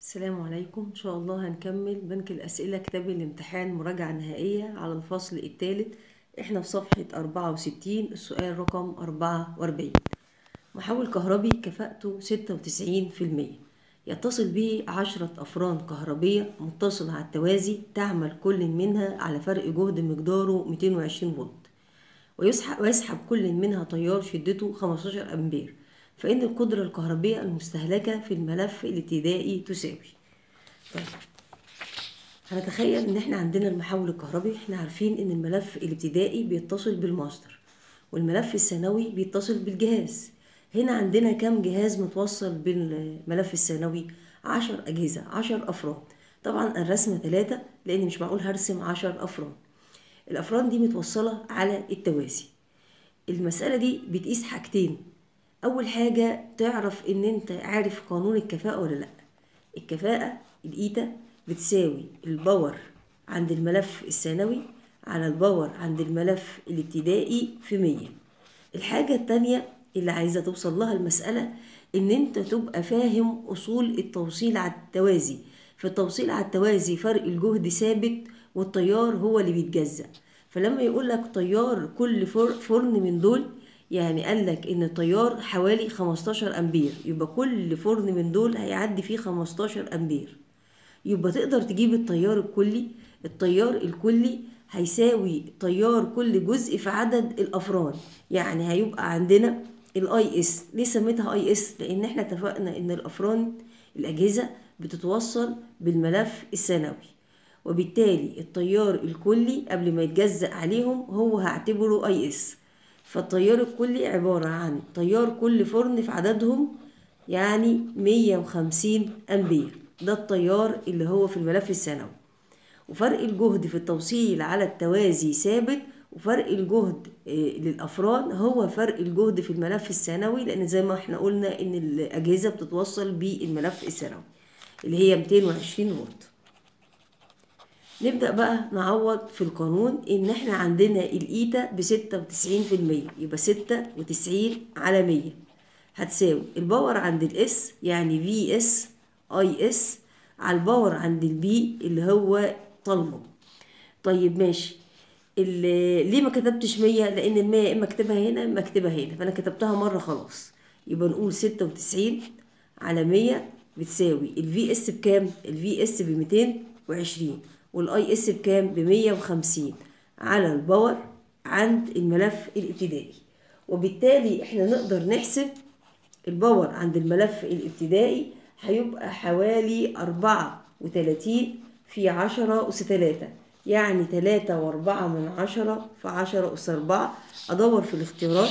السلام عليكم إن شاء الله هنكمل بنك الأسئلة كتاب الامتحان مراجعة نهائية على الفصل الثالث احنا في صفحة أربعة وستين السؤال رقم أربعة وأربعين محول كهربي كفاءته ستة وتسعين في المية يتصل به عشرة أفران كهربية متصلة على التوازي تعمل كل منها على فرق جهد مقداره ميتين وعشرين فولت ويسحب, ويسحب كل منها تيار شدته 15 أمبير فإن القدرة الكهربية المستهلكة في الملف الابتدائي تساوي طيب هنتخيل إن إحنا عندنا المحول الكهربي إحنا عارفين إن الملف الابتدائي بيتصل بالماستر والملف الثانوي بيتصل بالجهاز هنا عندنا كم جهاز متوصل بالملف الثانوي عشر أجهزة عشر أفراد طبعا الرسمة ثلاثة لأن مش معقول هرسم عشر أفراد الأفراد دي متوصلة على التوازي المسألة دي بتقيس حاجتين أول حاجة تعرف إن أنت عارف قانون الكفاءة ولا لأ الكفاءة الإيتا بتساوي الباور عند الملف الثانوي على الباور عند الملف الابتدائي في مية الحاجة التانية اللي عايزة توصل لها المسألة إن أنت تبقى فاهم أصول التوصيل على التوازي في التوصيل على التوازي فرق الجهد ثابت والتيار هو اللي بيتجزأ فلما يقول لك تيار كل فرن من دول يعني قال لك ان التيار حوالي 15 امبير يبقى كل فرن من دول هيعدي فيه 15 امبير يبقى تقدر تجيب التيار الكلي التيار الكلي هيساوي تيار كل جزء في عدد الافران يعني هيبقى عندنا الاي اس ليه سميتها اي اس لان احنا اتفقنا ان الافران الاجهزه بتتوصل بالملف الثانوي وبالتالي التيار الكلي قبل ما يتجزأ عليهم هو هعتبره اي اس فالتيار الكلي عبارة عن تيار كل فرن في عددهم يعني مية وخمسين أمبير ده التيار اللي هو في الملف الثانوي وفرق الجهد في التوصيل على التوازي ثابت وفرق الجهد للأفران هو فرق الجهد في الملف الثانوي لأن زي ما احنا قلنا إن الأجهزة بتتوصل بالملف الثانوي اللي هي 220 فولت نبدأ بقى نعوض في القانون إن إحنا عندنا الإيتا بستة وتسعين في المية يبقى ستة وتسعين على مية هتساوي الباور عند الإس يعني في إس أي إس على الباور عند البي اللي هو طالبه طيب ماشي ليه ما كتبتش مية لأن المية يا إما أكتبها هنا إما أكتبها هنا فأنا كتبتها مرة خلاص يبقى نقول ستة وتسعين على مية بتساوي الفي اس بكام؟ الفي اس بميتين وعشرين والاي اس بكام ب 150 على الباور عند الملف الابتدائي وبالتالي احنا نقدر نحسب الباور عند الملف الابتدائي هيبقى حوالي أربعة وتلاتين في عشرة أس تلاتة يعني تلاتة وأربعة من عشرة في عشرة أس أربعة أدور في الاختيارات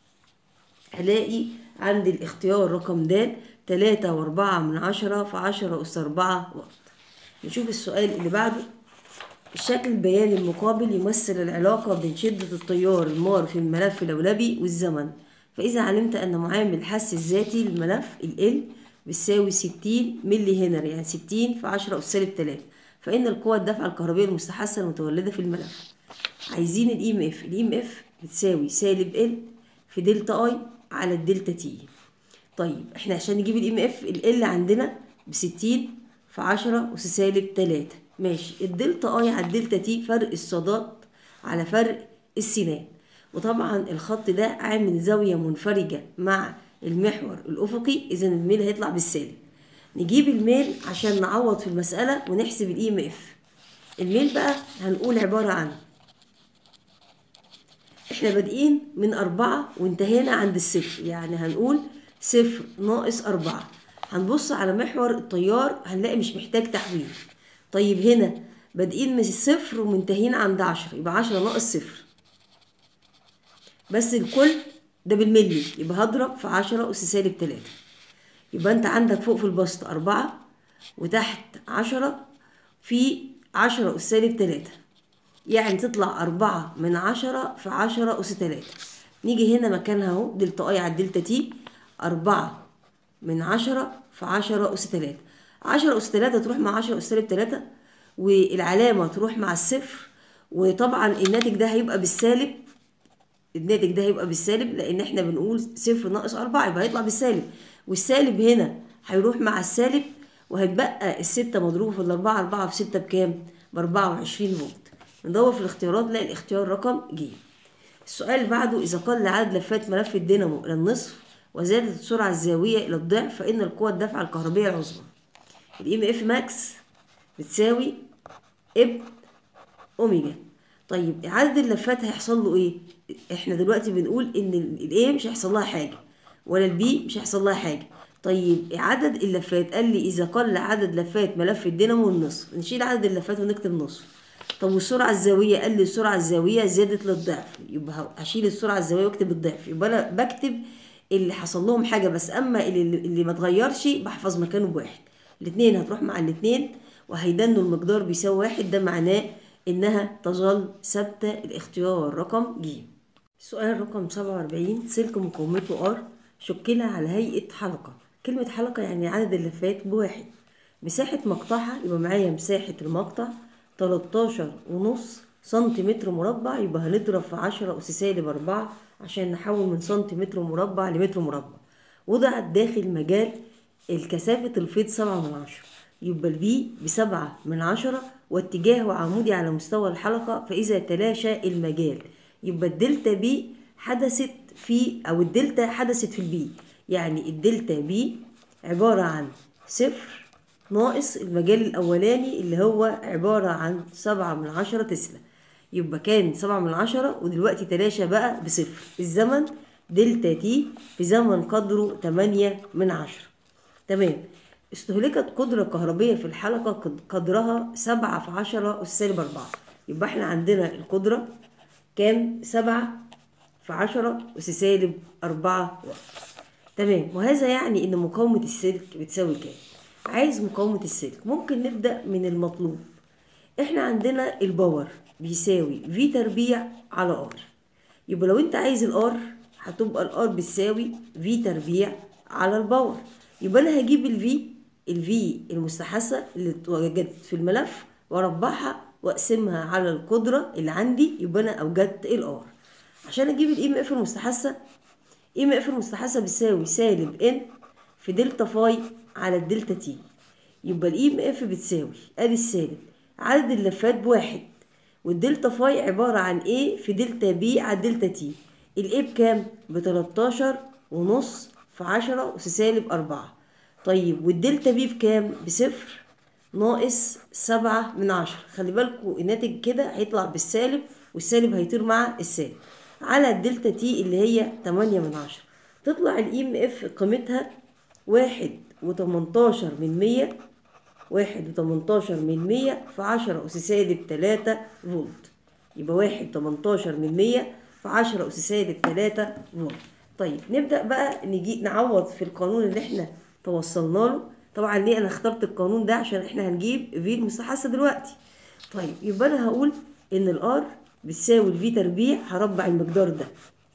هلاقي عند الاختيار رقم د تلاتة وأربعة من عشرة في عشرة أس أربعة واط نشوف السؤال اللي بعده الشكل البياني المقابل يمثل العلاقة بين شدة التيار المار في الملف اللولبي والزمن فإذا علمت أن معامل الحس الذاتي للملف ال بتساوي ستين ملي هنري يعني ستين في عشرة أس سالب تلاتة فإن القوى الدفع الكهربية المستحثة المتولدة في الملف عايزين الإي ام اف الإي ام اف بتساوي سالب ال في دلتا اي على الدلتا تي طيب احنا عشان نجيب الإي ام اف ال عندنا بستين في عشرة أس سالب تلاتة ماشي الدلتا اي على الدلتا تي فرق الصادات على فرق السينات وطبعا الخط ده عامل زاوية منفرجة مع المحور الأفقي إذا الميل هيطلع بالسالب نجيب الميل عشان نعوض في المسألة ونحسب الإي ام اف الميل بقى هنقول عبارة عن احنا بادئين من أربعة وانتهينا عند الصفر يعني هنقول صفر ناقص أربعة هنبص على محور التيار هنلاقي مش محتاج تحويل طيب هنا بادئين من الصفر ومنتهين عند عشرة يبقى عشرة ناقص صفر بس الكل ده بالملي يبقى هضرب في عشرة أس سالب تلاتة يبقى أنت عندك فوق في البسط أربعة وتحت عشرة في عشرة أس سالب تلاتة يعني تطلع أربعة من عشرة في عشرة أس تلاتة نيجي هنا مكانها أهو دلتا أي على الدلتا تي أربعة من عشرة في عشرة أس تلاتة عشرة أس تلاتة تروح مع عشرة أس سالب تلاتة والعلامة تروح مع الصفر وطبعا الناتج ده هيبقى بالسالب الناتج ده هيبقى بالسالب لأن احنا بنقول صفر ناقص أربعة يبقى هيطلع بالسالب والسالب هنا هيروح مع السالب وهيتبقى الستة مضروبة في الأربعة أربعة في ستة بكام؟ بأربعة وعشرين فولت ندور في الاختيارات نلاقي الاختيار رقم ج السؤال اللي بعده إذا قل عدد لفات ملف الدينامو إلى النصف وزادت السرعة الزاوية إلى الضعف فإن القوة الدافعة الكهربية العظمى الإم إف ماكس بتساوي اب أوميجا طيب عدد اللفات هيحصل له إيه؟ إحنا دلوقتي بنقول إن الإيه مش هيحصل لها حاجة ولا البي مش هيحصل لها حاجة طيب عدد اللفات قال لي إذا قل عدد لفات ملف الدينامو النصف نشيل عدد اللفات ونكتب نصف طب والسرعة الزاوية قال لي السرعة الزاوية زادت للضعف يبقى هشيل السرعة الزاوية واكتب الضعف يبقى أنا بكتب اللي حصل لهم حاجة بس أما اللي, اللي ما اتغيرش بحفظ مكانه بواحد الاتنين هتروح مع الاتنين وهيدنوا المقدار بيساوي واحد ده معناه إنها تظل ثابتة الاختيار رقم ج السؤال رقم سبعة وأربعين سلك مقاومته R شكلها على هيئة حلقة كلمة حلقة يعني عدد اللفات بواحد مساحة مقطعها يبقى معايا مساحة المقطع 13 ونص سنتيمتر مربع يبقى هنضرب في 10 أس سالب 4 عشان نحول من سنتيمتر مربع لمتر مربع وضعت داخل مجال الكثافة الفيض سبعة من عشرة يبقى البي بسبعة من عشرة واتجاهه عمودي على مستوى الحلقة فإذا تلاشى المجال يبقى الدلتا بي حدثت في أو الدلتا حدثت في البي يعني الدلتا بي عبارة عن صفر ناقص المجال الأولاني اللي هو عبارة عن سبعة من عشرة تسلا يبقى كان سبعة من عشرة ودلوقتي تلاشى بقى بصفر الزمن دلتا تي في زمن قدره تمانية من عشرة تمام استهلكت قدرة كهربية في الحلقة قدرها سبعة في عشرة أس سالب أربعة يبقى احنا عندنا القدرة كام سبعة في عشرة أس سالب أربعة واط تمام وهذا يعني إن مقاومة السلك بتساوي كام عايز مقاومة السلك ممكن نبدأ من المطلوب احنا عندنا الباور بيساوي في تربيع على ار يبقى لو انت عايز الار هتبقى الار بتساوي في تربيع على الباور يبقى انا هجيب الفي الفي المستحثة اللي اتوجدت في الملف واربعها واقسمها على القدرة اللي عندي يبقى انا اوجدت الار عشان اجيب الام اف المستحثة ام اف المستحثة بتساوي سالب ان في دلتا فاي على الدلتا تي يبقى الام اف بتساوي ادي السالب عدد اللفات بواحد والدلتا فاي عبارة عن ايه في دلتا بي على دلتا تي الايه بكام بتلاتاشر ونص في عشرة أس سالب أربعة طيب والدلتا بي بكام بصفر ناقص سبعة من عشرة خلي بالكوا الناتج كده هيطلع بالسالب والسالب هيطير مع السالب على الدلتا تي اللي هي تمانية من عشرة تطلع الام اف قيمتها واحد وتمنتاشر من مية واحد وتمنتاشر من مية في عشرة أس سالب تلاتة فولت يبقى واحد وتمنتاشر من مية في عشرة أس سالب تلاتة فولت طيب نبدأ بقى نجي نعوض في القانون اللي احنا توصلنا له طبعا ليه انا اخترت القانون ده عشان احنا هنجيب في المستحثة دلوقتي طيب يبقى انا هقول ان الار بتساوي الفي تربيع هربع المقدار ده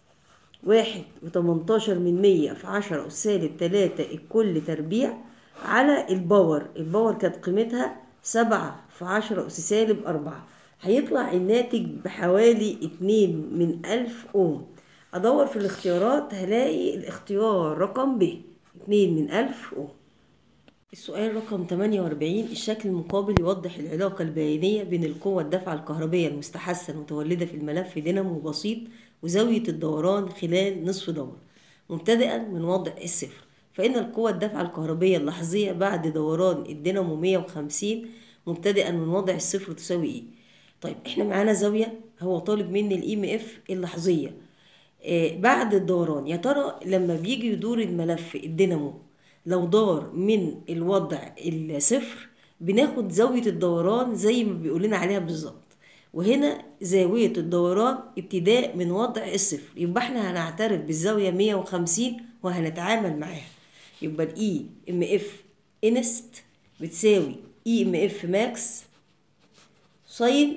واحد وتمنتاشر من مية في عشرة أس سالب تلاتة الكل تربيع على الباور الباور كانت قيمتها سبعة في عشرة أس سالب أربعة هيطلع الناتج بحوالي اتنين من ألف أوم أدور في الاختيارات هلاقي الاختيار رقم ب اتنين من ألف أوم السؤال رقم 48 الشكل المقابل يوضح العلاقة البيانية بين القوة الدفعة الكهربية المستحثة المتولدة في الملف دينامو بسيط وزاوية الدوران خلال نصف دورة مبتدئا من وضع الصفر فإن القوة الدفعة الكهربية اللحظية بعد دوران الدينامو 150 مبتدئا من وضع الصفر تساوي ايه طيب احنا معانا زاوية هو طالب مني الام اف اللحظية آه بعد الدوران يا ترى لما بيجي يدور الملف الدينامو لو دار من الوضع الصفر بناخد زاوية الدوران زي ما بيقول لنا عليها بالظبط وهنا زاوية الدوران ابتداء من وضع الصفر يبقى احنا هنعترف بالزاوية 150 وهنتعامل معاها يبقى الاي ام اف انست بتساوي اي ام اف ماكس ساين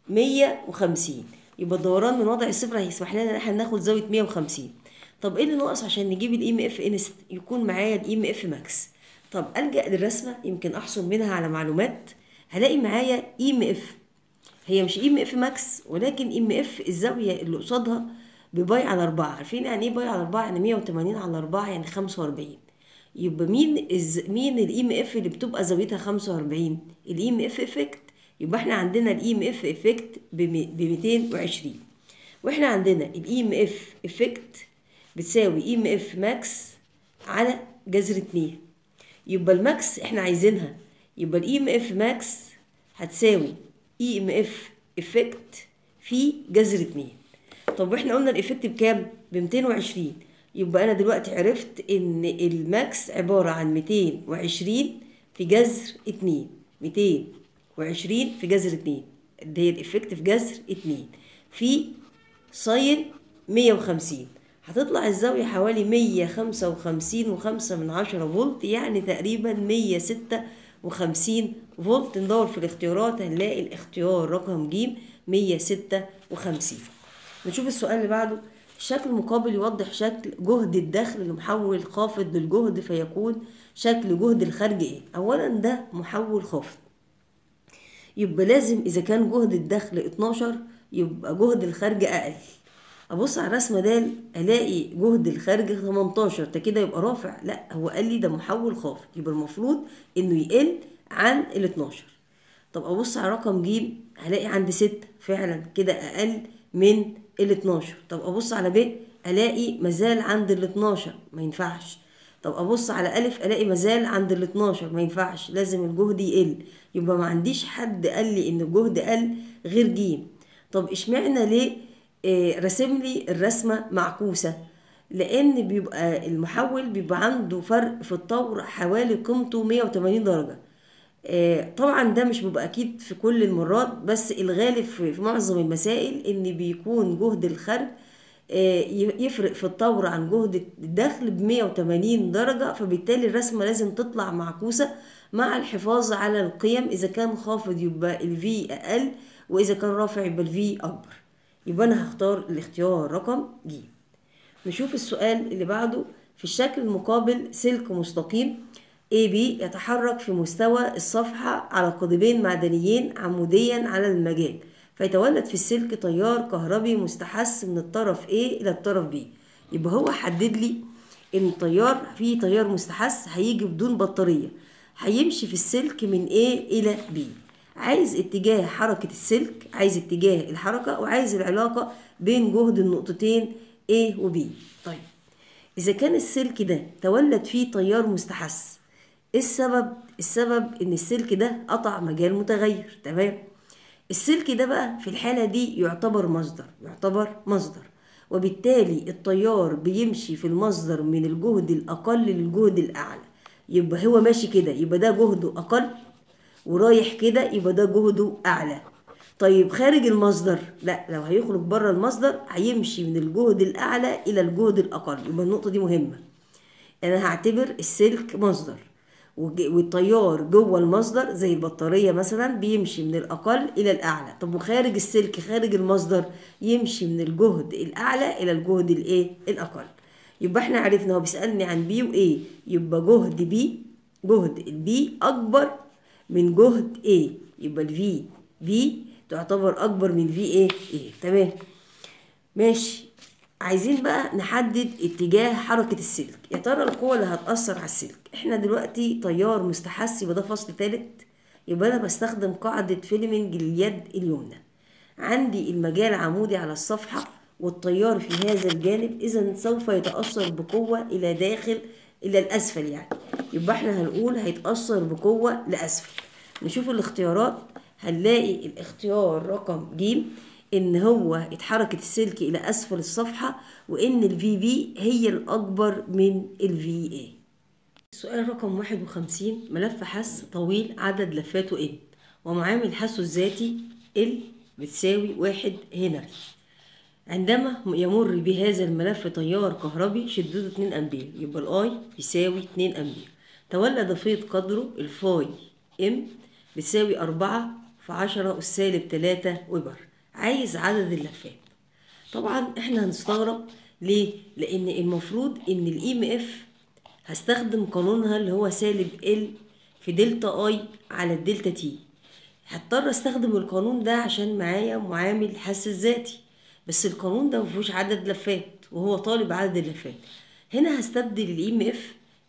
150 يبقى الدوران من وضع الصفر هيسمح لنا ان احنا ناخد زاوية 150 طب ايه اللي ناقص عشان نجيب الاي ام اف انست يكون معايا الاي ام اف ماكس طب الجا للرسمه يمكن احصل منها على معلومات هلاقي معايا اي ام اف هي مش اي ام اف ماكس ولكن ام اف الزاويه اللي قصادها بباي على 4 عارفين يعني ايه باي على 4 يعني 180 على 4 يعني 45 يبقى مين الز... مين الاي ام اف اللي بتبقى زاويتها 45 الاي ام اف افكت يبقى احنا عندنا الاي ام اف افكت ب 220 واحنا عندنا الاي ام اف افكت بتساوي اي ام اف ماكس على جذر 2 يبقى الماكس احنا عايزينها يبقى الاي ام اف ماكس هتساوي اي ام اف افكت في جذر 2 طب واحنا قلنا الافكت بكام ب 220 يبقى انا دلوقتي عرفت ان الماكس عباره عن 220 في جذر 2 220 في جذر 2 اللي هي الافكت في جذر 2 في ساين 150 هتطلع الزاوية حوالي 155 وخمسة من عشرة فولت يعني تقريبا 156 فولت ندور في الاختيارات هنلاقي الاختيار رقم ج 156 نشوف السؤال اللي بعده الشكل المقابل يوضح شكل جهد الدخل لمحول خافض للجهد فيكون شكل جهد الخارج ايه اولا ده محول خافض يبقى لازم اذا كان جهد الدخل 12 يبقى جهد الخارج اقل ابص على الرسمه ده الاقي جهد الخارج 18 ده كده يبقى رافع لا هو قال لي ده محول خافض يبقى المفروض انه يقل عن ال 12 طب ابص على رقم ج هلاقي عند 6 فعلا كده اقل من ال 12 طب ابص على ب الاقي مازال عند ال 12 ما ينفعش طب ابص على الف الاقي مازال عند ال 12 ما ينفعش لازم الجهد يقل يبقى ما عنديش حد قال لي ان الجهد قل غير ج طب اشمعنى ليه آه رسم لي الرسمه معكوسه لان بيبقى المحول بيبقى عنده فرق في الطور حوالي قيمته 180 درجه آه طبعا ده مش بيبقى اكيد في كل المرات بس الغالب في معظم المسائل ان بيكون جهد الخرج آه يفرق في الطور عن جهد الدخل ب 180 درجة فبالتالي الرسمة لازم تطلع معكوسة مع الحفاظ على القيم إذا كان خافض يبقى ال V أقل وإذا كان رافع يبقى ال V أكبر يبقى أنا هختار الاختيار رقم ج نشوف السؤال اللي بعده في الشكل المقابل سلك مستقيم AB يتحرك في مستوى الصفحة على قضيبين معدنيين عموديا على المجال فيتولد في السلك تيار كهربي مستحث من الطرف A إلى الطرف B يبقى هو حدد لي إن التيار فيه تيار مستحث هيجي بدون بطارية هيمشي في السلك من A إلى B عايز اتجاه حركة السلك عايز اتجاه الحركة وعايز العلاقة بين جهد النقطتين A و B طيب إذا كان السلك ده تولد فيه تيار مستحث ايه السبب السبب ان السلك ده قطع مجال متغير تمام السلك ده بقى في الحالة دي يعتبر مصدر يعتبر مصدر وبالتالي التيار بيمشي في المصدر من الجهد الأقل للجهد الأعلى يبقى هو ماشي كده يبقى ده جهده أقل ورايح كده يبقى ده جهده أعلى طيب خارج المصدر لا لو هيخرج بره المصدر هيمشي من الجهد الأعلى إلى الجهد الأقل يبقى النقطة دي مهمة أنا هعتبر السلك مصدر والتيار جوه المصدر زي البطاريه مثلا بيمشي من الاقل الى الاعلى طب وخارج السلك خارج المصدر يمشي من الجهد الاعلى الى الجهد الايه الاقل يبقى احنا عرفنا هو بيسالني عن بي وايه يبقى جهد بي جهد البي اكبر من جهد ايه يبقى الفي بي تعتبر اكبر من في ايه ايه تمام ماشي عايزين بقى نحدد اتجاه حركة السلك يا ترى القوة اللي هتأثر على السلك احنا دلوقتي تيار مستحث يبقى ده فصل تالت يبقى انا بستخدم قاعدة فيلمنج لليد اليمنى عندي المجال عمودي على الصفحة والتيار في هذا الجانب اذا سوف يتأثر بقوة الى داخل الى الاسفل يعني يبقى احنا هنقول هيتأثر بقوة لاسفل نشوف الاختيارات هنلاقي الاختيار رقم ج ان هو اتحركت السلك الى اسفل الصفحة وان الفي بي هي الاكبر من الفي اي السؤال رقم واحد وخمسين ملف حس طويل عدد لفاته ان ومعامل حسه الذاتي ال بتساوي واحد هنري عندما يمر بهذا الملف تيار كهربي شدته 2 امبير يبقى الاي يساوي 2 امبير تولد فيض قدره الفاي ام بتساوي أربعة في عشرة أس سالب تلاتة وبر عايز عدد اللفات طبعا احنا هنستغرب ليه لان المفروض ان الاي ام اف هستخدم قانونها اللي هو سالب ال في دلتا اي على الدلتا تي هضطر استخدم القانون ده عشان معايا معامل الحس الذاتي بس القانون ده مفيهوش عدد لفات وهو طالب عدد اللفات هنا هستبدل الاي ام اف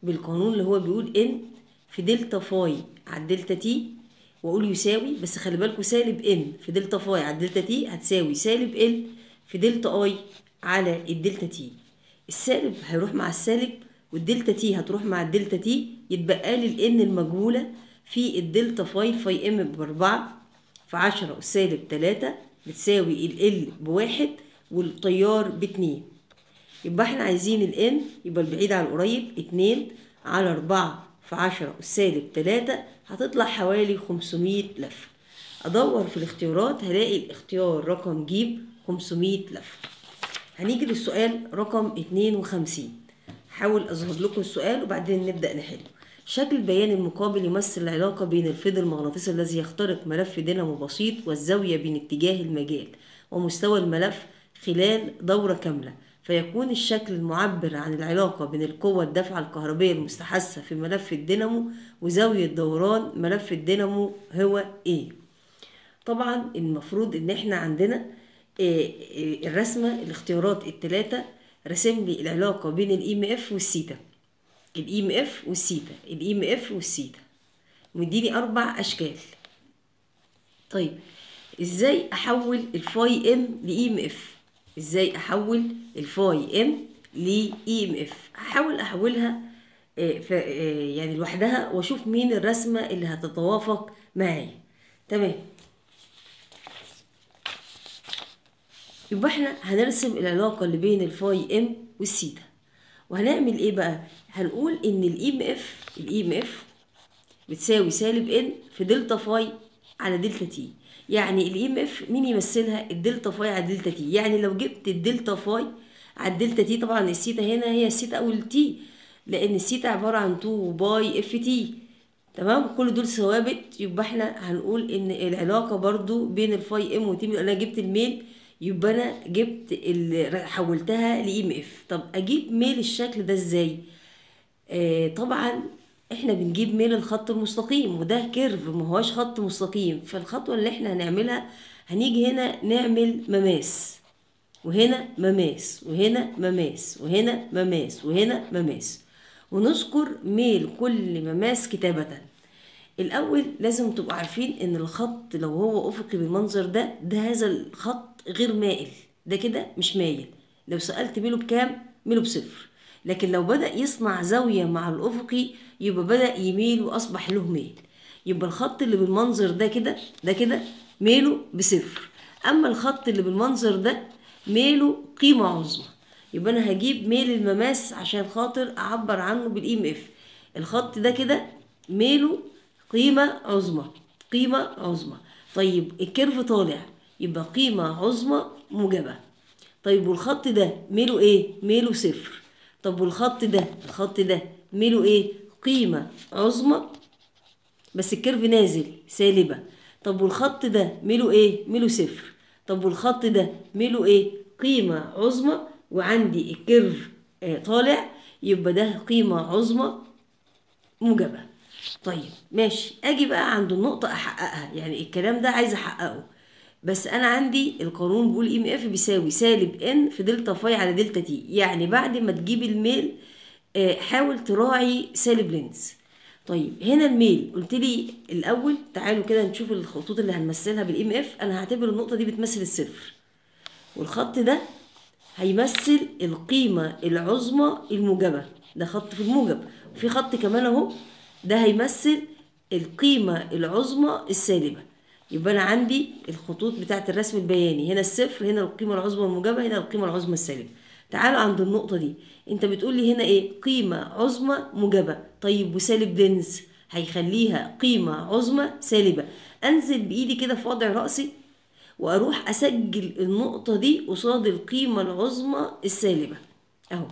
بالقانون اللي هو بيقول ان في دلتا فاي على الدلتا تي واقول يساوي بس خلي بالكوا سالب ان في دلتا فاي على الدلتا تي هتساوي سالب ال في دلتا اي على الدلتا تي السالب هيروح مع السالب والدلتا تي هتروح مع الدلتا تي يتبقى لي الان المجهوله في الدلتا فاي فاي ام باربعة في عشرة سالب تلاتة بتساوي ال ال بواحد والتيار باتنين يبقى احنا عايزين الان يبقى البعيد عن القريب اتنين على أربعة في عشرة سالب تلاتة هتطلع حوالي خمسمية لفة أدور في الاختيارات هلاقي الاختيار رقم ج خمسمية لفة هنيجي للسؤال رقم اتنين وخمسين حاول أظهر لكم السؤال وبعدين نبدأ نحله شكل البيان المقابل يمثل العلاقة بين الفيض المغناطيسي الذي يخترق ملف دينامو بسيط والزاوية بين اتجاه المجال ومستوى الملف خلال دورة كاملة فيكون الشكل المعبر عن العلاقة بين القوة الدافعة الكهربية المستحثة في ملف الدينامو وزاوية دوران ملف الدينامو هو ايه طبعا المفروض ان احنا عندنا الرسمة الاختيارات التلاتة رسم لي العلاقة بين الاي ام اف والسيتا الاي ام اف والسيتا الاي ام اف والسيتا مديني اربع اشكال طيب ازاي احول الفاي ام لاي ام اف ازاي احول الفاي ام لاي ام اف هحاول احولها يعني لوحدها واشوف مين الرسمه اللي هتتوافق معايا تمام يبقى احنا هنرسم العلاقه اللي بين الفاي ام والسيتا وهنعمل ايه بقى هنقول ان الاي ام اف الاي ام اف بتساوي سالب ان في دلتا فاي على دلتا تي يعني الاي ام اف مين يمثلها الدلتا فاي على دلتا تي يعني لو جبت الدلتا فاي على الدلتا تي طبعا السيتا هنا هي السيتا او التي لان السيتا عباره عن 2 باي اف تي تمام كل دول ثوابت يبقى احنا هنقول ان العلاقه برضو بين الفاي ام وتي انا جبت الميل يبقى انا جبت اللي حولتها لاي ام اف طب اجيب ميل الشكل ده ازاي آه طبعا احنا بنجيب ميل الخط المستقيم وده كيرف ما هوش خط مستقيم فالخطوه اللي احنا هنعملها هنيجي هنا نعمل مماس وهنا مماس وهنا مماس وهنا مماس وهنا مماس ونذكر ميل كل مماس كتابة الأول لازم تبقوا عارفين إن الخط لو هو أفقي بالمنظر ده ده هذا الخط غير مائل ده كده مش مايل لو سألت ميله بكام ميله بصفر لكن لو بدأ يصنع زاوية مع الأفقي يبقى بدأ يميل وأصبح له ميل يبقى الخط اللي بالمنظر ده كده ده كده ميله بصفر أما الخط اللي بالمنظر ده ميله قيمة عظمى يبقى أنا هجيب ميل المماس عشان خاطر أعبر عنه بالإي ام اف الخط ده كده ميله قيمة عظمى قيمة عظمى طيب الكيرف طالع يبقى قيمة عظمى موجبة طيب والخط ده ميله ايه؟ ميله صفر طب والخط ده الخط ده ميله ايه؟ قيمة عظمى بس الكيرف نازل سالبة طب والخط ده ميله ايه؟ ميله صفر طب والخط ده ميله ايه؟ قيمة عظمى وعندي الكيرف آه طالع يبقى ده قيمة عظمى موجبة طيب ماشي اجي بقى عند النقطة احققها يعني الكلام ده عايز احققه بس انا عندي القانون بيقول ام اف بيساوي سالب ان في دلتا فاي على دلتا تي يعني بعد ما تجيب الميل حاول تراعي سالب لينز طيب هنا الميل قلت لي الاول تعالوا كده نشوف الخطوط اللي هنمثلها بالام اف انا هعتبر النقطه دي بتمثل الصفر والخط ده هيمثل القيمه العظمى الموجبه ده خط في الموجب وفي خط كمان اهو ده هيمثل القيمه العظمى السالبه يبقى انا عندي الخطوط بتاعه الرسم البياني هنا الصفر هنا القيمه العظمى الموجبه هنا القيمه العظمى السالبه تعالوا عند النقطه دي انت بتقول لي هنا ايه قيمه عظمى موجبه طيب وسالب دنس هيخليها قيمه عظمى سالبه انزل بايدي كده في وضع راسي واروح اسجل النقطه دي قصاد القيمه العظمى السالبه اهو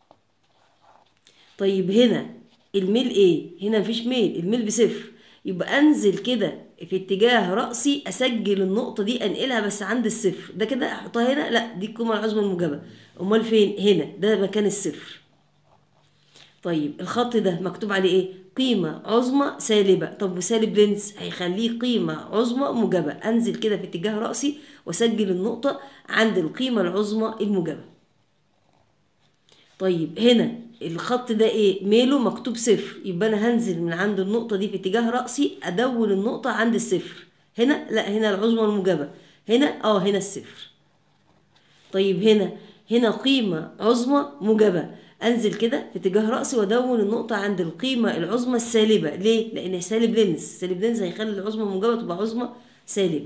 طيب هنا الميل ايه هنا مفيش ميل الميل بصفر يبقى انزل كده في اتجاه رأسي اسجل النقطة دي انقلها بس عند الصفر ده كده احطها هنا لا دي القيمة العظمى الموجبة امال فين هنا ده مكان الصفر طيب الخط ده مكتوب عليه ايه قيمة عظمى سالبة طب وسالب لينس هيخليه قيمة عظمى موجبة انزل كده في اتجاه رأسي واسجل النقطة عند القيمة العظمى الموجبة طيب هنا الخط ده ايه ميله مكتوب صفر يبقى انا هنزل من عند النقطه دي في اتجاه راسي ادون النقطه عند الصفر هنا لا هنا العظمى الموجبه هنا اه هنا الصفر طيب هنا هنا قيمه عظمى موجبه انزل كده في اتجاه راسي وادون النقطه عند القيمه العظمى السالبه ليه لان سالب لينز سالب لينز هيخلي العظمى الموجبه تبقى عظمى سالبه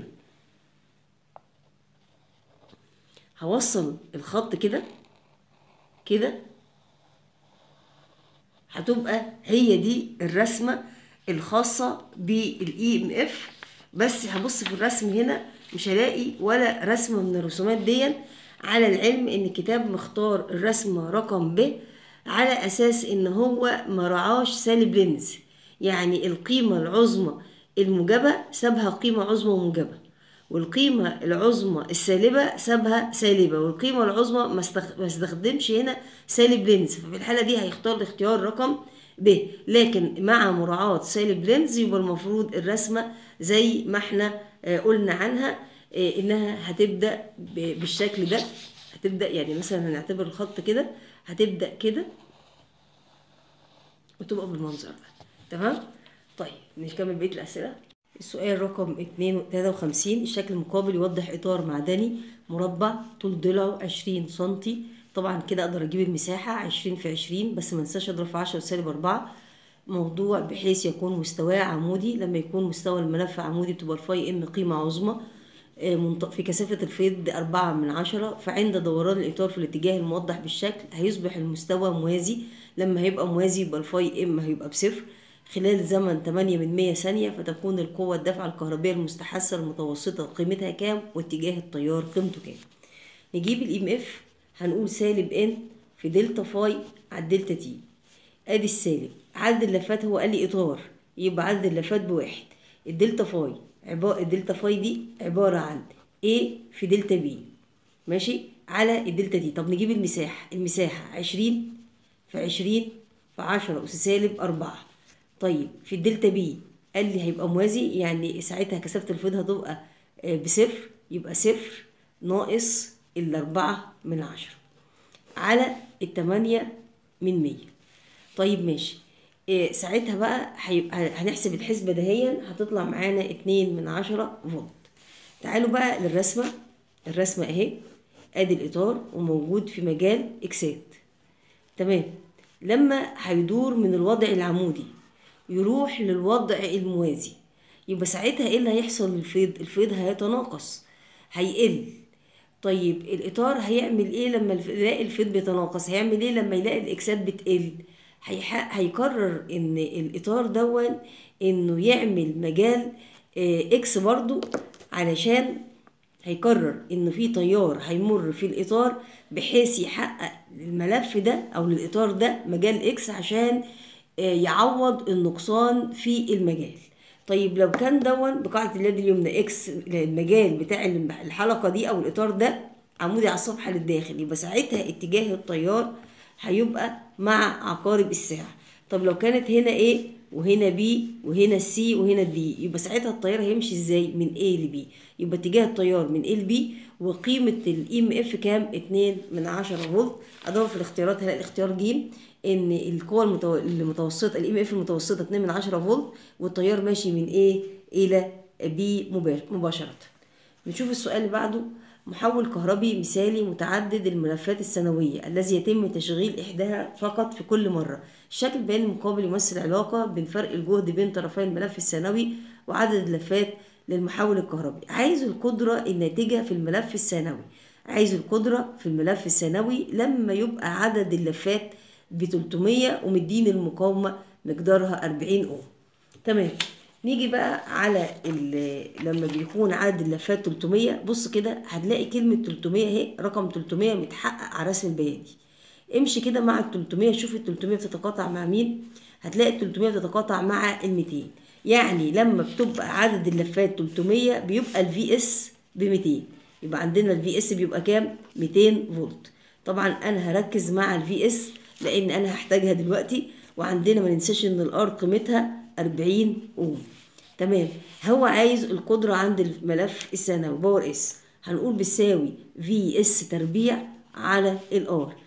هوصل الخط كده كده هتبقى هي دي الرسمه الخاصه بالاي ام اف بس هبص في الرسم هنا مش هلاقي ولا رسمه من الرسومات دي على العلم ان الكتاب مختار الرسمه رقم ب على اساس ان هو مرعاش سالب لينز يعني القيمه العظمى الموجبه سابها قيمه عظمى موجبه والقيمة العظمى السالبة سابها سالبة والقيمة العظمى ما استخ- ما استخدمش هنا سالب لينز ففي الحالة دي هيختار الاختيار رقم ب لكن مع مراعاة سالب لينز يبقى المفروض الرسمة زي ما احنا آه، قلنا عنها آه، انها هتبدأ ب- بالشكل ده هتبدأ يعني مثلا هنعتبر الخط كده هتبدأ كده وتبقى بالمنظر ده تمام طيب نكمل بقيه الاسئله السؤال رقم 53 الشكل المقابل يوضح اطار معدني مربع طول ضلعه 20 سنتي طبعا كده اقدر اجيب المساحه 20 في 20 بس ما انساش اضرب في 10 وسالب 4 موضوع بحيث يكون مستواه عمودي لما يكون مستوى الملف عمودي بتبقى الفاي ام قيمه عظمى آه، منط- في كثافة الفيض أربعة من عشرة فعند دوران الإطار في الاتجاه الموضح بالشكل هيصبح المستوى موازي لما هيبقى موازي يبقى الفاي إم هيبقى بصفر خلال زمن 8 من 100 ثانية فتكون القوة الدافعة الكهربية المستحثة المتوسطة قيمتها كام واتجاه التيار قيمته كام نجيب الإم إف هنقول سالب إن في دلتا فاي على الدلتا تي ادي السالب عدد اللفات هو قال لي اطار يبقى عدد اللفات بواحد الدلتا فاي عبارة الدلتا فاي دي عبارة عن A في دلتا B ماشي على الدلتا دي طب نجيب المساحة المساحة عشرين في عشرين في عشرة أس سالب أربعة طيب في الدلتا بي قال لي هيبقى موازي يعني ساعتها كثافة الفيض هتبقى آه، بصفر يبقى صفر ناقص الأربعة من عشرة على التمانية من مية طيب ماشي إيه ساعتها بقى هيبقى هنحسب الحسبة دهيا هتطلع معانا اتنين من عشرة فولت تعالوا بقى للرسمة الرسمة اهي ادي الاطار وموجود في مجال اكسات تمام لما هيدور من الوضع العمودي يروح للوضع الموازي يبقى ساعتها ايه اللي هيحصل للفيض الفيض هيتناقص هيقل طيب الاطار هيعمل ايه لما الف- يلاقي الفيض بيتناقص هيعمل ايه لما يلاقي الاكسات بتقل هيح- هيقرر ان الاطار دون انه يعمل مجال آه، اكس برضو علشان هيقرر ان في تيار هيمر في الاطار بحيث يحقق الملف ده او للاطار ده مجال اكس عشان آه، يعوض النقصان في المجال طيب لو كان دون بقاعدة اليد اليمنى اكس المجال بتاع الحلقة دي او الاطار ده عمودي على الصفحة للداخل يبقى ساعتها اتجاه التيار هيبقى مع عقارب الساعة طب لو كانت هنا ايه وهنا بي وهنا السي وهنا الدي يبقى ساعتها التيار هيمشي ازاي من A ل B يبقى اتجاه التيار من A ل B وقيمة الاي ام اف كام 2 من 10 فولت اضرب في الاختيارات هلاقي الاختيار ج ان القوة المتو... المتوسطة الاي ام اف المتوسطة 2 من 10 فولت والتيار ماشي من A الى B مباش- مباشرة نشوف السؤال اللي بعده محول كهربي مثالي متعدد الملفات الثانوية الذي يتم تشغيل إحداها فقط في كل مرة الشكل بين المقابل يمثل علاقة بين فرق الجهد بين طرفي الملف الثانوي وعدد اللفات للمحول الكهربي عايز القدرة الناتجة في الملف الثانوي عايز القدرة في الملف الثانوي لما يبقى عدد اللفات ب 300 ومدين المقاومة مقدارها 40 أوم تمام نيجي بقى على ال- لما بيكون عدد اللفات 300 بص كده هتلاقي كلمة 300 اهي رقم 300 متحقق على رسم البياني امشي كده مع ال 300 شوف ال 300 بتتقاطع مع مين هتلاقي ال 300 بتتقاطع مع ال 200 يعني لما بتبقى عدد اللفات 300 بيبقى الفي اس ب 200 يبقى عندنا الفي اس بيبقى كام 200 فولت طبعا انا هركز مع الفي اس لان انا هحتاجها دلوقتي وعندنا ما ننساش ان الار قيمتها 40 اوم تمام هو عايز القدرة عند الملف الثانوي باور اس هنقول بتساوي في اس تربيع على الار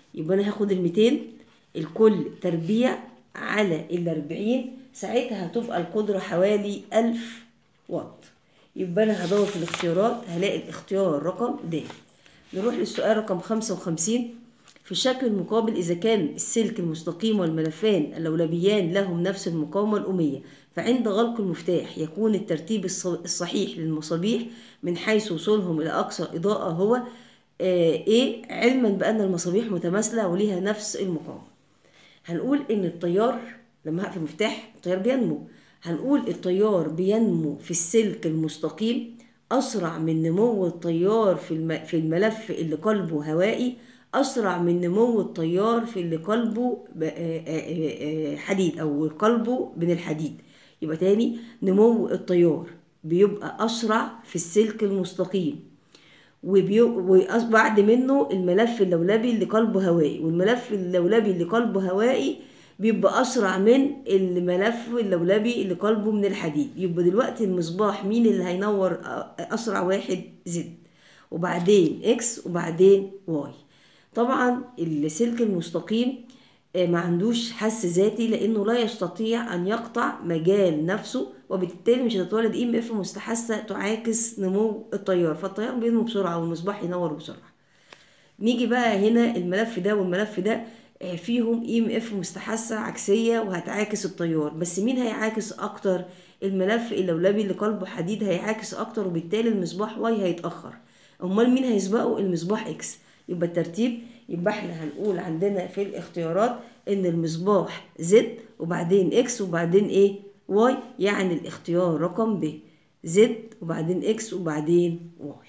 يبقى انا هاخد ال 200 الكل تربيع على ال 40 ساعتها هتبقى القدرة حوالي 1000 واط يبقى انا هدور في الاختيارات هلاقي الاختيار رقم د نروح للسؤال رقم 55 في الشكل المقابل إذا كان السلك المستقيم والملفان اللولبيان لهم نفس المقاومة الأمية فعند غلق المفتاح يكون الترتيب الص- الصحيح للمصابيح من حيث وصولهم إلى أقصى إضاءة هو آه، إيه علما بأن المصابيح متماثلة وليها نفس المقاومة هنقول ان التيار لما هقفل المفتاح التيار بينمو هنقول التيار بينمو في السلك المستقيم اسرع من نمو التيار في الم... في الملف اللي قلبه هوائي اسرع من نمو التيار في اللي قلبه ب... آه، آه، آه، حديد او قلبه من الحديد يبقى تاني نمو التيار بيبقى اسرع في السلك المستقيم وبي- وبعد منه الملف اللولبي اللي قلبه هوائي والملف اللولبي اللي قلبه هوائي بيبقى اسرع من الملف اللولبي اللي قلبه من الحديد يبقى دلوقتي المصباح مين اللي هينور أ- اسرع واحد زد وبعدين اكس وبعدين واي طبعا السلك المستقيم آه، ما عندوش حس ذاتي لانه لا يستطيع ان يقطع مجال نفسه وبالتالي مش هتتولد اي ام اف مستحثه تعاكس نمو التيار فالتيار بينمو بسرعه والمصباح ينور بسرعه نيجي بقى هنا الملف ده والملف ده آه، فيهم اي ام اف مستحثه عكسيه وهتعاكس التيار بس مين هيعاكس اكتر الملف اللولبي اللي قلبه حديد هيعاكس اكتر وبالتالي المصباح واي هيتاخر امال مين هيسبقه المصباح اكس يبقى الترتيب يبقى احنا هنقول عندنا في الاختيارات ان المصباح زد وبعدين اكس وبعدين ايه واي يعني الاختيار رقم ب زد وبعدين اكس وبعدين واي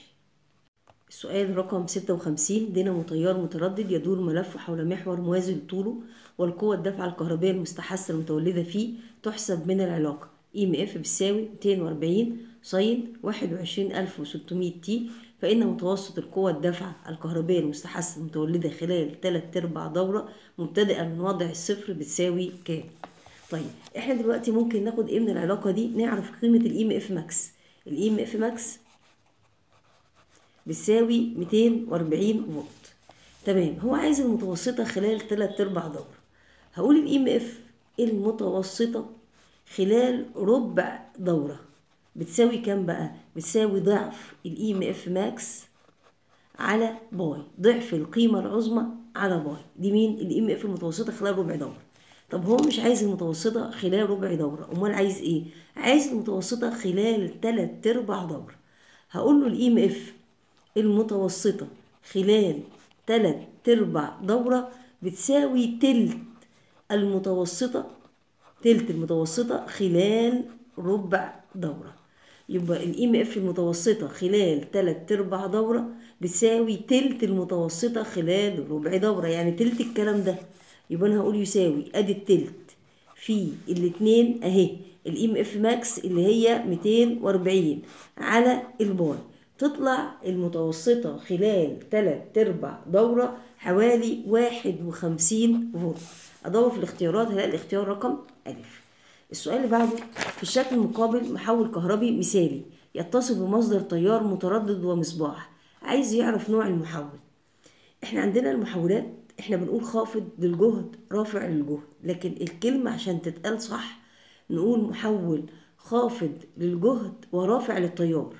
السؤال رقم 56 دينامو تيار متردد يدور ملفه حول محور موازي لطوله والقوة الدافعة الكهربية المستحثة المتولدة فيه تحسب من العلاقة اي ام اف بتساوي 240 ساين 21600 تي فإن متوسط القوة الدافعة الكهربية المستحثة المتولدة خلال 3 أرباع دورة مبتدئة من وضع الصفر بتساوي كام؟ طيب احنا دلوقتي ممكن ناخد ايه من العلاقة دي نعرف قيمة الاي ام اف ماكس الاي ام اف ماكس بتساوي 240 فولت تمام هو عايز المتوسطة خلال 3 ارباع دورة هقول الاي ام اف المتوسطة خلال ربع دورة بتساوي كام بقى بتساوي ضعف الاي ام اف ماكس على باي ضعف القيمة العظمى على باي دي مين الاي ام اف المتوسطة خلال ربع دورة طب هو مش عايز المتوسطة خلال ربع دورة امال عايز ايه عايز المتوسطة خلال 3 ارباع دورة هقول له الاي ام اف المتوسطة خلال تلات ارباع دورة بتساوي تلت المتوسطة تلت المتوسطة خلال ربع دورة يبقى الاي ام اف المتوسطة خلال تلات ارباع دورة بتساوي تلت المتوسطة خلال ربع دورة يعني تلت الكلام ده يبقى انا هقول يساوي ادي التلت في الاتنين اهي الاي ام اف ماكس اللي هي 240 على الباي تطلع المتوسطة خلال تلات ارباع دورة حوالي واحد وخمسين فولت ادور في الاختيارات هلاقي الاختيار رقم الف السؤال اللي بعده في الشكل المقابل محول كهربي مثالي يتصل بمصدر تيار متردد ومصباح عايز يعرف نوع المحول احنا عندنا المحولات احنا بنقول خافض للجهد رافع للجهد لكن الكلمة عشان تتقال صح نقول محول خافض للجهد ورافع للتيار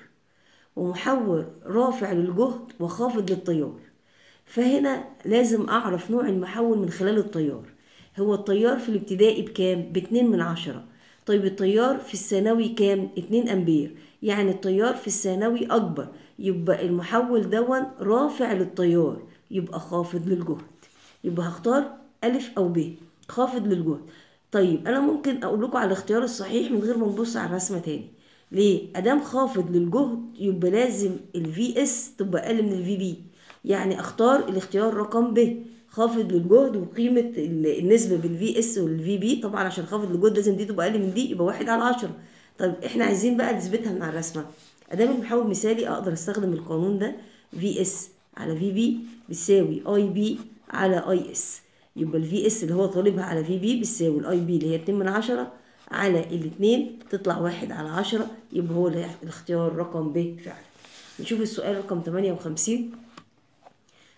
ومحول رافع للجهد وخافض للتيار فهنا لازم اعرف نوع المحول من خلال التيار هو التيار في الابتدائي بكام باتنين من عشرة طيب التيار في الثانوي كام اتنين امبير يعني التيار في الثانوي اكبر يبقى المحول دون رافع للتيار يبقى خافض للجهد يبقى هختار الف او ب خافض للجهد طيب انا ممكن اقول لكم على الاختيار الصحيح من غير ما نبص على الرسمه تاني ليه ادام خافض للجهد يبقى لازم الفي اس تبقى اقل من الفي بي يعني اختار الاختيار رقم ب خافض للجهد وقيمة ال- النسبة بالفي اس والفي بي طبعا عشان خافض للجهد لازم دي تبقى اقل من دي يبقى واحد على عشرة طيب احنا عايزين بقى نثبتها من على الرسمة ادام المحول مثالي اقدر استخدم القانون ده في اس على في بي بيساوي اي بي على اي اس يبقى الفي اس اللي هو طالبها على في بي بيساوي الاي بي اللي هي 2 من عشرة على الاتنين تطلع واحد على عشرة يبقى هو الاختيار رقم ب فعلا نشوف السؤال رقم 58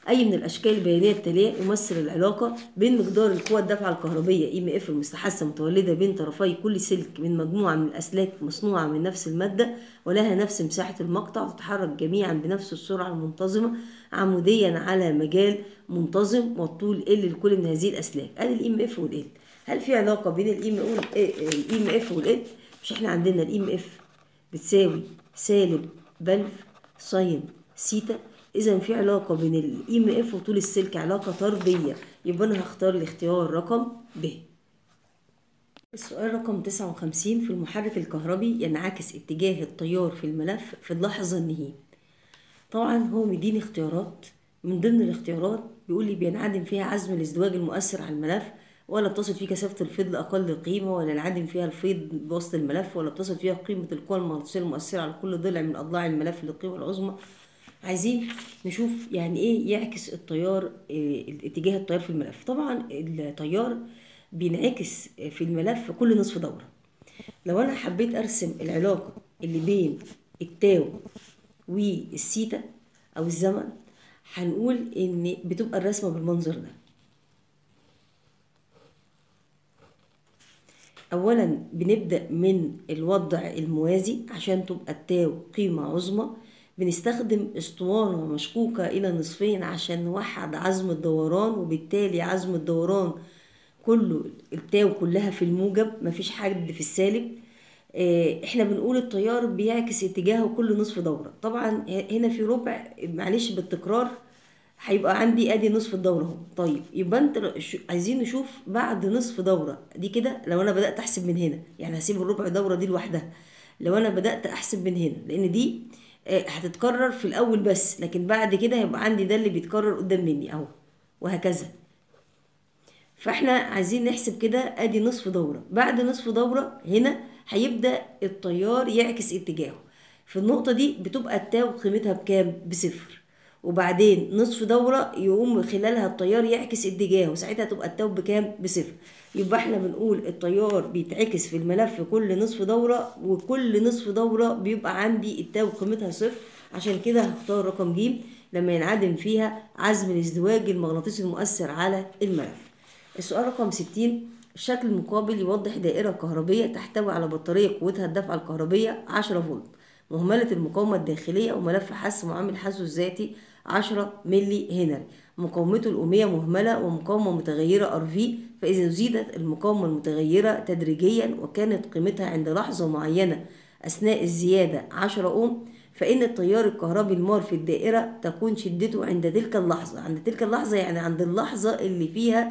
أي من الأشكال البيانية التالية يمثل العلاقة بين مقدار القوى الدافعة الكهربية إي ام اف المستحثة متولدة بين طرفي كل سلك من مجموعة من الأسلاك مصنوعة من نفس المادة ولها نفس مساحة المقطع وتتحرك جميعا بنفس السرعة المنتظمة عموديا على مجال منتظم والطول ال لكل من هذه الأسلاك أدي الإي ام اف والال هل في علاقة بين الإي ام اف والال؟ مش احنا عندنا الإي ام اف بتساوي سالب بلف ساين سيتا اذا في علاقه بين الاي ام اف وطول السلك علاقه طرديه يبقى انا هختار الاختيار رقم ب السؤال رقم 59 في المحرك الكهربي ينعكس اتجاه التيار في الملف في اللحظة النهائية طبعا هو مديني اختيارات من ضمن الاختيارات بيقول لي بينعدم فيها عزم الازدواج المؤثر على الملف ولا بتصل فيه كثافة الفيض لأقل قيمة ولا ينعدم فيها الفيض بوسط الملف ولا بتصل فيها قيمة القوى المغناطيسية المؤثرة على كل ضلع من أضلاع الملف للقيمة العظمى عايزين نشوف يعني ايه يعكس التيار إيه اتجاه التيار في الملف طبعا التيار بينعكس في الملف كل نصف دورة لو انا حبيت ارسم العلاقة اللي بين التاو والسيتا او الزمن هنقول ان بتبقى الرسمة بالمنظر ده اولا بنبدأ من الوضع الموازي عشان تبقى التاو قيمة عظمى بنستخدم اسطوانة مشقوقة إلى نصفين عشان نوحد عزم الدوران وبالتالي عزم الدوران كله التاو كلها في الموجب مفيش حد في السالب احنا بنقول التيار بيعكس اتجاهه كل نصف دورة طبعا هنا في ربع معلش بالتكرار هيبقى عندي ادي نصف الدورة اهو طيب يبقى انت عايزين نشوف بعد نصف دورة دي كده لو انا بدأت احسب من هنا يعني هسيب الربع دورة دي لوحدها لو انا بدأت احسب من هنا لان دي هتتكرر في الاول بس لكن بعد كده هيبقى عندي ده اللي بيتكرر قدام مني اهو وهكذا فاحنا عايزين نحسب كده ادي نصف دوره بعد نصف دوره هنا هيبدا التيار يعكس اتجاهه في النقطه دي بتبقى التاو قيمتها بكام بصفر وبعدين نصف دورة يقوم خلالها التيار يعكس اتجاهه ساعتها تبقى التاو بكام بصفر يبقى احنا بنقول التيار بيتعكس في الملف كل نصف دورة وكل نصف دورة بيبقى عندي التاو قيمتها صفر عشان كده هختار رقم ج لما ينعدم فيها عزم الازدواج المغناطيسي المؤثر على الملف السؤال رقم 60 الشكل المقابل يوضح دائرة كهربية تحتوي على بطارية قوتها الدفعة الكهربية 10 فولت مهملة المقاومة الداخلية وملف حس معامل حسه الذاتي 10 ملي هنري مقاومته الأمية مهملة ومقاومة متغيرة ار في فإذا زيدت المقاومة المتغيرة تدريجيا وكانت قيمتها عند لحظة معينة أثناء الزيادة 10 أوم فإن التيار الكهربي المار في الدائرة تكون شدته عند تلك اللحظة عند تلك اللحظة يعني عند اللحظة اللي فيها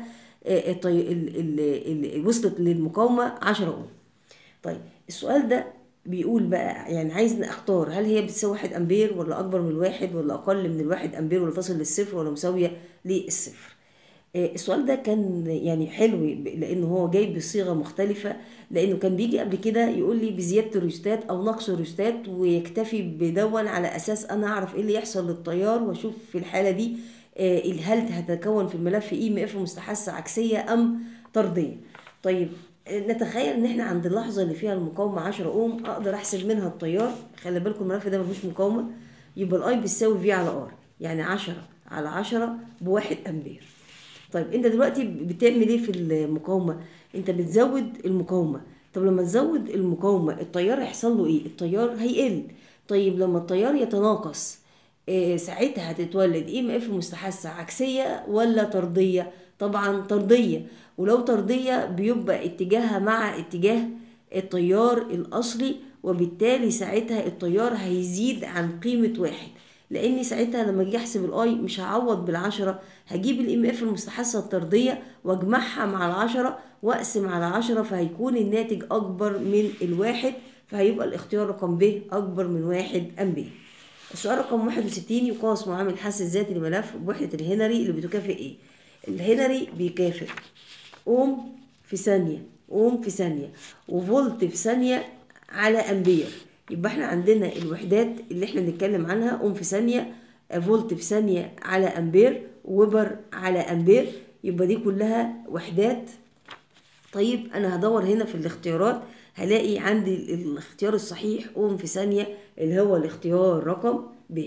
اللي وصلت للمقاومة 10 أوم طيب السؤال ده بيقول بقى يعني عايز اختار هل هي بتساوي واحد امبير ولا اكبر من الواحد ولا اقل من الواحد امبير ولا تصل للصفر ولا مساويه للصفر السؤال ده كان يعني حلو لانه هو جاي بصيغه مختلفه لانه كان بيجي قبل كده يقول لي بزياده الريستات او نقص الريستات ويكتفي بدون على اساس انا اعرف ايه اللي يحصل للتيار واشوف في الحاله دي هل هتتكون في الملف اي ام اف مستحثه عكسيه ام طرديه طيب نتخيل ان احنا عند اللحظه اللي فيها المقاومه 10 اوم اقدر احسب منها التيار خلي بالكم الملف ده مفيش مقاومه يبقى الاي بتساوي في على ار يعني 10 على 10 بواحد امبير طيب انت دلوقتي بتعمل ايه في المقاومه انت بتزود المقاومه طب لما تزود المقاومه التيار هيحصل له ايه التيار هيقل طيب لما التيار يتناقص إيه ساعتها هتتولد ام اف مستحثه عكسيه ولا طرديه طبعا طرديه ولو طرديه بيبقى اتجاهها مع اتجاه التيار الاصلي وبالتالي ساعتها التيار هيزيد عن قيمه واحد لاني ساعتها لما اجي احسب الاي مش هعوض بالعشرة هجيب الام اف المستحثه الطرديه واجمعها مع العشرة واقسم على عشرة فهيكون الناتج اكبر من الواحد فهيبقى الاختيار رقم ب اكبر من واحد امبير السؤال رقم 61 يقاس معامل حس الذاتي لملف بوحدة الهنري اللي بتكافئ ايه الهنري بيكافئ اوم في ثانية اوم في ثانية وفولت في ثانية على امبير يبقى احنا عندنا الوحدات اللي احنا بنتكلم عنها اوم في ثانية فولت في ثانية على امبير وبر على امبير يبقى دي كلها وحدات طيب انا هدور هنا في الاختيارات هلاقي عندي الاختيار الصحيح اوم في ثانية اللي هو الاختيار رقم ب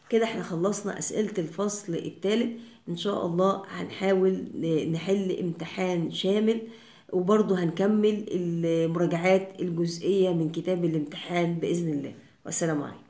كده احنا خلصنا أسئلة الفصل الثالث إن شاء الله هنحاول نحل امتحان شامل وبرضه هنكمل المراجعات الجزئية من كتاب الامتحان بإذن الله والسلام عليكم